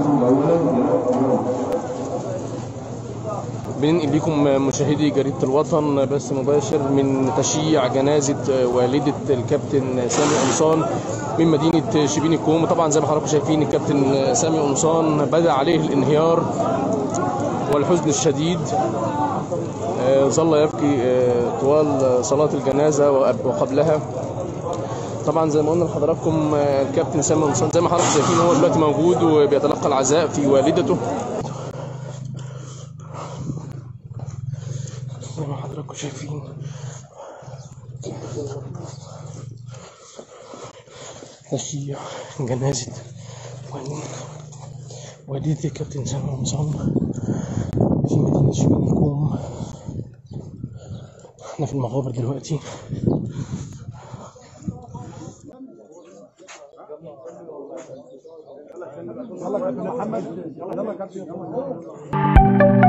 بننقل لكم مشاهدي جريدة الوطن بث مباشر من تشييع جنازة والدة الكابتن سامي قمصان من مدينة شبين الكوم وطبعا زي ما حضراتكم شايفين الكابتن سامي قمصان بدأ عليه الانهيار والحزن الشديد آه، ظل يبكي آه، طوال صلاة الجنازة وقب- وقبلها طبعا زي ما قلنا لحضراتكم آه، الكابتن سامي قمصان زي ما حضراتكم شايفين هو دلوقتي موجود وبيتلقى العزاء في والدته زي ما حضراتكم شايفين تشييع جنازة والد- والدة الكابتن سامي قمصان في مدينة شبين الكوم احنا في المقابر دلوقتي يلا يا كابتن محمد يلا يا كابتن